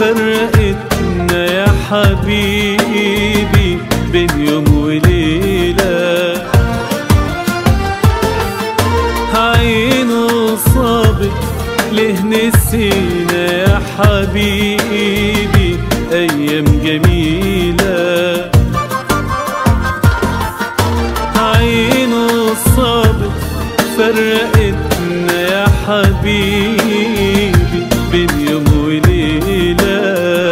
فرقتنا يا حبيبي بين يوم وليلة عينه صابت ليه نسينا يا حبيبي أيام جميلة عينه صابت فرقتنا يا حبيبي بين يوم وليلة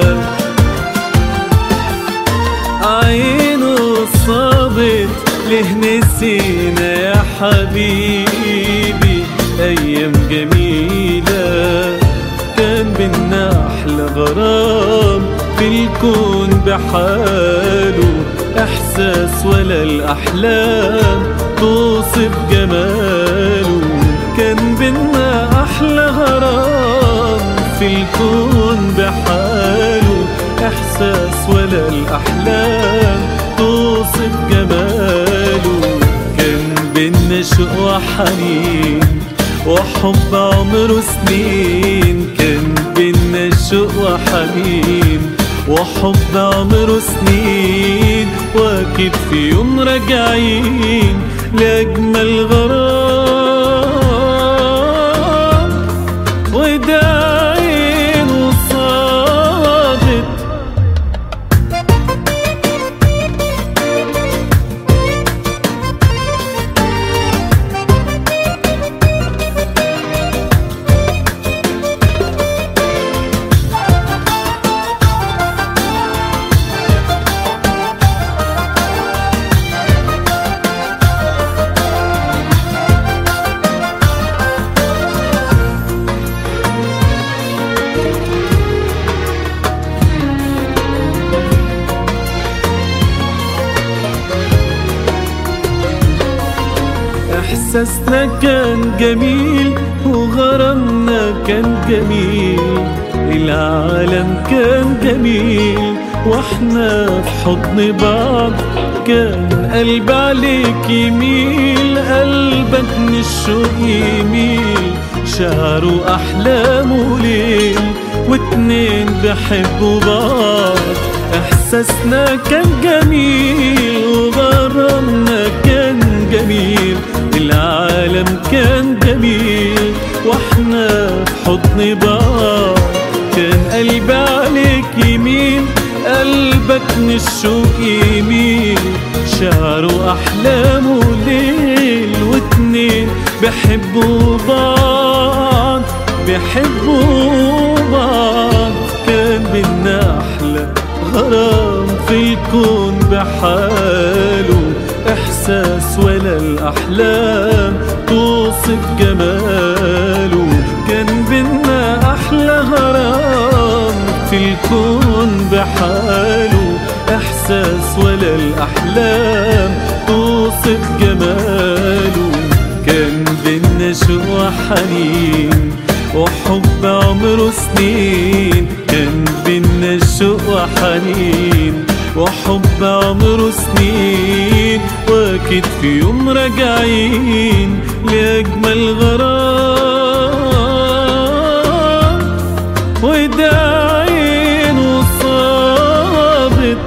عينه صابت ليه نسينا يا حبيبي أيام جميلة كان بينا أحلى غرام في الكون بحاله إحساس ولا الأحلام توصف جماله كان بينا أحلى غرام في الكون بحاله إحساس ولا الأحلام توصف جماله كان بينا شوق وحنين وحب عمره سنين كان بينا شوق وحنين وحب عمره سنين واكيد في يوم راجعين لأجمل غرام وده عينه صابت احساسنا كان جميل وغرامنا كان جميل العالم كان جميل واحنا في حضن بعض كان قلب عليك يميل قلبك من الشوق يميل شعره احلامه ليل واتنين بيحبوا بعض احساسنا كان جميل وغرامنا كان جميل العالم كان جميل واحنا في حضن بعض كان قلبي عليك يمين قلبك من الشوق يميل شعره احلامه ليل واتنين بيحبوا بعض بيحبوا بعض كان بينا احلى غرام في الكون بحاله احساس ولا الاحلام توصف جماله كان بينا احلى غرام في الكون بحاله احساس ولا الاحلام توصف جماله كان بينا شوق وحنين وحب عمره سنين كان بينا شوق وحنين وحب عمره سنين واكيد في يوم راجعين لأجمل غرام وده عينه صابت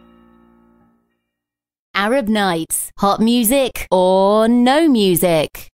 Arab Nights, hot music or no music.